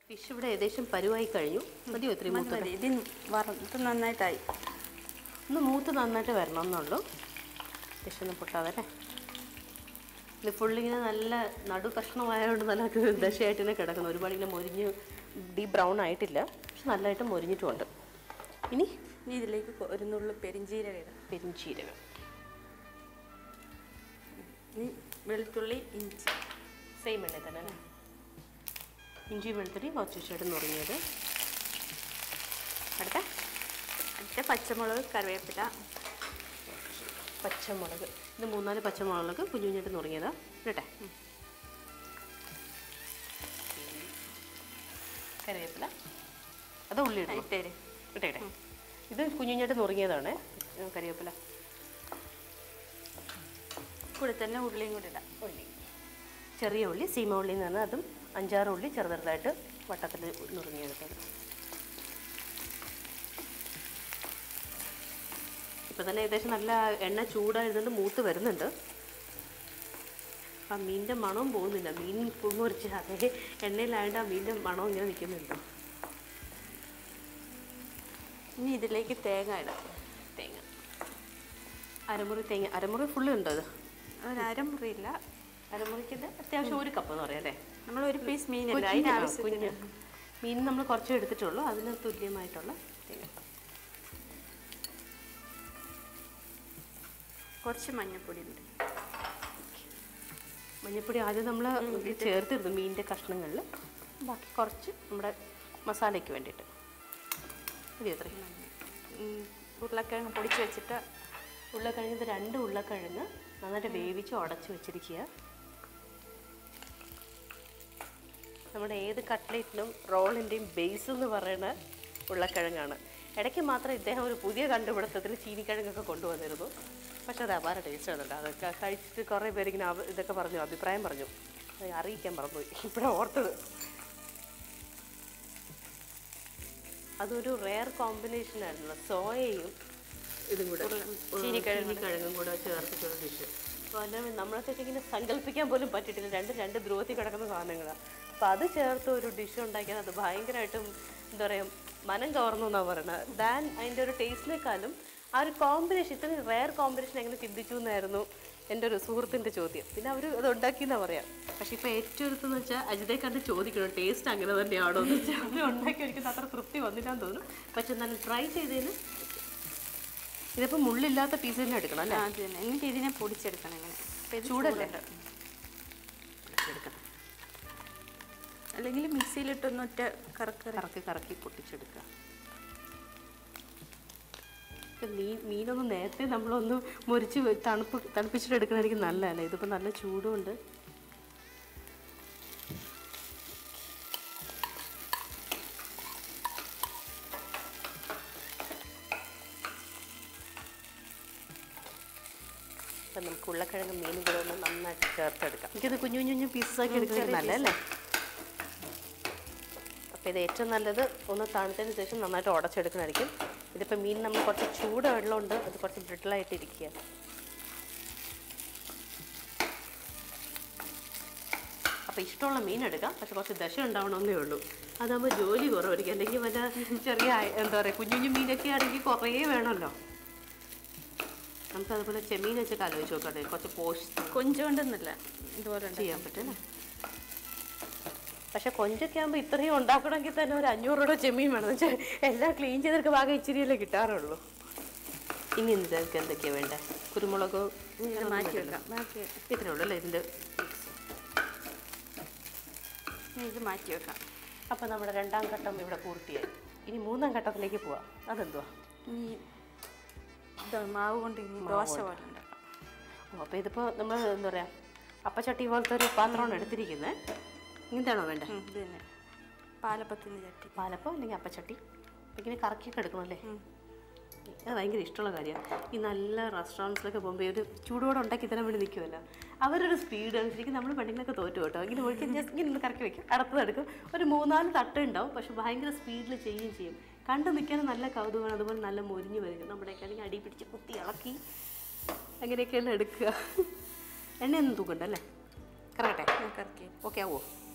Fish ഇവിടെ ഏകദേശം പരുവായി കഴിഞ്ഞു മതിയോ ഇത്രയും മതി മൂത്ത് മതി ഇത് വറുത്ത് നന്നായിട്ടായി ഒന്ന് മൂത്ത് നന്നായിട്ട് വരണം എന്നുള്ളൂ ഫിഷ് ഒന്നും പൊട്ടാതെ അല്ലേ ഇത് ഫുള്ളിങ്ങനെ നല്ല നടു കഷ്ണമായതുകൊണ്ട് നല്ല ദശയായിട്ട് തന്നെ കിടക്കുന്നു ഒരുപാട് ഇങ്ങനെ മൊരിഞ്ഞ് ഡീപ് ബ്രൗൺ ആയിട്ടില്ല പക്ഷെ നല്ലതായിട്ട് മൊരിഞ്ഞിട്ടുമുണ്ട് ഇനി ഇനി ഇതിലേക്ക് കൊ- ഒരു നുള്ളു പെരിഞ്ചീരകം ഇടാം പെരിഞ്ചീരകം ഇനി വെളുത്തുള്ളി ഇഞ്ചി സെയിം എണ്ണ തന്നെ അല്ലേ ഇഞ്ചി വെളുത്തുള്ളി കുറച്ചിട്ട് നുറങ്ങിയത് അടുത്ത അടുത്ത പച്ചമുളക് കറിവേപ്പില പച്ചമുളക് ഇത് മൂന്നാല് പച്ചമുളക് കുഞ്ഞു കുഞ്ഞിട്ട് നുറങ്ങിയതാ ഇടട്ടെ കറിവേപ്പില അത് ഉള്ളി ഇടണം ഇട്ടേര് ഇട്ടെ ഇട്ടെ ഇത് കുഞ്ഞു കുഞ്ഞിട്ട് നുറങ്ങിയതാണ് കറിവേപ്പില കൂടെ തന്നെ ഉള്ളിയും കൂടെ ഇടാം ഉള്ളി ചെറിയ ഉള്ളി സീമ ഉള്ളി എന്ന് പറഞ്ഞാൽ അതും അഞ്ചാറ് ഉള്ളി ചെറുതായിട്ട് വട്ടത്തിൽ നുറുങ്ങിയെടുത്തത് ഇപ്പം തന്നെ ഏകദേശം നല്ല എണ്ണ ചൂടായതുകൊണ്ട് മൂത്ത് വരുന്നുണ്ട് അപ്പം മീനിൻ്റെ മണവും പോകുന്നില്ല മീൻ പൊങ്ങൊരിച്ച് അതേ എണ്ണയിലായതുകൊണ്ട് ആ മീനിൻ്റെ മണവും ഇങ്ങനെ നിൽക്കുന്നുണ്ട് ഇനി ഇതിലേക്ക് തേങ്ങ ഇടാം തേങ്ങ അരമുറി തേങ്ങ അരമുറി ഫുള്ള് ഉണ്ടോ ഇത് ഒരു അരമുറിയില്ല അരമുറിക്കിൻ്റെ അത്യാവശ്യം ഒരു കപ്പ് എന്ന് പറയാം അല്ലേ നമ്മൾ ഒരു പീസ് മീനല്ല കുഞ്ഞ് അതിന് ആ, ആവശ്യത്തിന് കുഞ്ഞ്. മീൻ നമ്മൾ കുറച്ച് എടുത്തിട്ടുള്ളൂ അതിന് തുല്യമായിട്ടുള്ള തേങ്ങ കുറച്ച് മഞ്ഞൾപ്പൊടി ഉണ്ട് മഞ്ഞൾപ്പൊടി ആദ്യം നമ്മൾ ചേർത്തിരുന്നു മീനിൻ്റെ കഷ്ണങ്ങളിൽ ബാക്കി കുറച്ച് നമ്മുടെ മസാലയ്ക്ക് വേണ്ടിയിട്ട് മതി അത്രയും ഉം, ഉരുളക്കിഴങ്ങ് പൊടിച്ച് വെച്ചിട്ട് ഉരുളക്കിഴങ്ങ് ഇത് രണ്ട് ഉരുളക്കിഴങ്ങ് നന്നായിട്ട് വേവിച്ച് ഉടച്ച് വെച്ചിരിക്കുക നമ്മുടെ ഏത് കട്ട്ലേറ്റിനും റോളിൻ്റെയും ബേസ് എന്ന് പറയുന്ന ഉരുളക്കിഴങ്ങാണ് ഇടയ്ക്ക് മാത്രം ഇദ്ദേഹം ഒരു പുതിയ കണ്ടുപിടുത്തത്തിൽ ചീനിക്കിഴങ്ങൊക്കെ കൊണ്ടുവന്നിരുന്നു പക്ഷെ അത് അപാര ടേസ്റ്റ് ആണല്ലോ അതൊക്കെ കഴിച്ചിട്ട് കുറേ പേരിങ്ങനെ അവ- ഇതൊക്കെ പറഞ്ഞു അഭിപ്രായം പറഞ്ഞു അത് അറിയിക്കാൻ മറന്നുപോയി ഇപ്പോഴാണ് ഓർത്തത് അതൊരു റെയർ കോമ്പിനേഷൻ ആയിരുന്നു സോയയും ഇതും കൂടെ ചീനിക്കിഴങ്ങും കൂടെ ചേർത്തിട്ടുള്ള ഡിഷ് അപ്പോൾ അല്ല നമ്മളൊക്കെ ഇങ്ങനെ സങ്കല്പിക്കാൻ പോലും പറ്റിയിട്ടില്ല രണ്ട് രണ്ട് ധ്രുവത്തിൽ കിടക്കുന്ന സാധനങ്ങളാണ് അപ്പോൾ അത് ചേർത്ത് ഒരു ഡിഷ് ഉണ്ടാക്കിയാൽ അത് ഭയങ്കരമായിട്ടും എന്താ പറയുക മനം കവർന്നു എന്നാണ് പറയുന്നത് ദാൻ അതിൻ്റെ ഒരു ടേസ്റ്റിനേക്കാളും ആ ഒരു കോമ്പിനേഷൻ ഇത്രയും റെയർ കോമ്പിനേഷൻ എങ്ങനെ ചിന്തിച്ചു എന്നായിരുന്നു എൻ്റെ ഒരു സുഹൃത്തിൻ്റെ ചോദ്യം പിന്നെ അവർ അത് ഉണ്ടാക്കിയെന്നാണ് പറയാം പക്ഷേ ഇപ്പോൾ ഏറ്റവും അടുത്തെന്ന് വെച്ചാൽ അജിതയെ കണ്ട് ചോദിക്കണം ടേസ്റ്റ് അങ്ങനെ തന്നെയാണോ എന്ന് വെച്ചാൽ അവർ ഉണ്ടാക്കി ഒരിക്കലും അത്ര തൃപ്തി വന്നില്ലാന്ന് തോന്നുന്നു പക്ഷെ എന്നാലും ട്രൈ ചെയ്തതിന് ഇതിപ്പോൾ മുള്ളില്ലാത്ത പീസ് തന്നെ എടുക്കണം അല്ലേ അത് തന്നെ എന്നിട്ട് ഇതിനെ പൊടിച്ചെടുക്കണം ഇങ്ങനെ അപ്പോൾ ഇത് ചൂടല്ലേ? ചൂടുണ്ട്. എടുക്കണം അല്ലെങ്കിൽ മിക്സിയിലിട്ടൊന്നൊറ്റ കറക്കറ കറക്കി കറക്കി പൊട്ടിച്ചെടുക്കുക ഇപ്പം മീൻ മീനൊന്ന് നേരത്തെ നമ്മളൊന്ന് മുറിച്ച് വെ- തണുപ്പ് തണുപ്പിച്ചിട്ട് എടുക്കണമായിരിക്കും നല്ലതല്ലേ ഇതിപ്പോൾ നല്ല ചൂടുണ്ട് അപ്പം നമുക്ക് ഉരുളക്കിഴങ്ങ് മീനും കൂടെ ഒന്ന് നന്നായിട്ട് ചേർത്തെടുക്കാം എനിക്കത് കുഞ്ഞു കുഞ്ഞു കുഞ്ഞു പീസസ് ആക്കി എടുക്കുന്നത് നല്ലതല്ലേ അപ്പോൾ ഇത് ഏറ്റവും നല്ലത് ഒന്ന് തണുത്തതിന് ശേഷം നന്നായിട്ട് ഉടച്ചെടുക്കണമായിരിക്കും ഇതിപ്പോൾ മീൻ നമ്മൾ കുറച്ച് ചൂട് വെള്ളമുണ്ട് അത് കുറച്ച് ബ്രിട്ടിലായിട്ട് ഇരിക്കുക അപ്പോൾ ഇഷ്ടമുള്ള മീൻ എടുക്കാം പക്ഷെ കുറച്ച് ദശ ഉണ്ടാവണമെന്നേ ഉള്ളൂ അതാകുമ്പോൾ ജോലി കുറവായിരിക്കും അല്ലെങ്കിൽ വല്ല ചെറിയ അയ- എന്താ പറയുക കുഞ്ഞു കുഞ്ഞു മീനൊക്കെ ആണെങ്കിൽ കുറേ വേണമല്ലോ നമുക്ക് അതുപോലെ ചെമ്മീൻ വെച്ചൊക്കെ ആലോചിച്ച് നോക്കട്ടെ കുറച്ച് പോഷ് കൊഞ്ചുകൊണ്ടൊന്നുമില്ല ഇതുപോലെ ഉണ്ട് ചെയ്യാൻ പറ്റും പക്ഷെ കൊഞ്ചൊക്കെ ആകുമ്പോൾ ഇത്രയും ഉണ്ടാക്കണമെങ്കിൽ തന്നെ ഒരു അഞ്ഞൂറ് രൂപ ചെമ്മീൻ വേണം എന്ന് വെച്ചാൽ എല്ലാം ക്ലീൻ ചെയ്തെടുക്കുക ഭാഗം ഇച്ചിരിയല്ലേ കിട്ടാറുള്ളൂ ഇനി എന്തൊക്കെ എന്തൊക്കെയാണ് വേണ്ടേ കുരുമുളക് ഇത് മാറ്റി വെക്കാം ബാക്കി ഇത്രേ ഉള്ളൂ അല്ലേ ഇതിൻ്റെ ഇനി ഇത് മാറ്റി വെക്കാം അപ്പം നമ്മുടെ രണ്ടാം ഘട്ടം ഇവിടെ പൂർത്തിയായി ഇനി മൂന്നാം ഘട്ടത്തിലേക്ക് പോവാം അതെന്തുവാ ഇനി ഇത് മാവ് കൊണ്ട് ഇനി ദോശ പോലെ ഉണ്ടാക്കാം ഓ അപ്പോൾ ഇതിപ്പോൾ നമ്മൾ എന്താ പറയുക അപ്പച്ചട്ടി പോലത്തെ ഒരു പാത്രമാണ് എടുത്തിരിക്കുന്നത് ഇങ്ങനത്തെയാണോ വേണ്ടത് ഉം, ഇത് തന്നെ പാലപ്പത്തിൻ്റെ ചട്ടി പാലപ്പം അല്ലെങ്കിൽ അപ്പച്ചട്ടി ഇങ്ങനെ കറക്കിയൊക്കെ എടുക്കണം അല്ലേ അത് ഭയങ്കര ഇഷ്ടമുള്ള കാര്യമാണ് ഈ നല്ല റെസ്റ്റോറൻറ്റ്സിലൊക്കെ പോകുമ്പോൾ ഒരു ചൂടോടെ ഉണ്ടാക്കി തരാൻ വേണ്ടി നിൽക്കുമല്ലോ അവരൊരു സ്പീഡ് ശരിക്കും നമ്മൾ പെണ്ണുങ്ങളൊക്കെ തോറ്റു കേട്ടോ ഇങ്ങനെ ഒഴിക്കാൻ ജസ്റ്റ് ഇങ്ങനെ ഒന്ന് കറക്കി വെക്കും അടുത്തത് എടുക്കും ഒരു മൂന്നാല് തട്ട് ഉണ്ടാവും പക്ഷെ ഭയങ്കര സ്പീഡിൽ ചെയ്യുകയും ചെയ്യും കണ്ടു നിൽക്കാൻ നല്ല കൗതുകമാണ് അതുപോലെ നല്ല മൊരിഞ്ഞ് വരും നമ്മുടെയൊക്കെ അല്ലെങ്കിൽ അടി പിടിച്ച് കുത്തി ഇളക്കി അങ്ങനെയൊക്കെയല്ല എടുക്കുക എണ്ണയൊന്നും തൂക്കണ്ട അല്ലേ കറക്കട്ടെ ഞാൻ കറക്കി ഓക്കെ ആവോ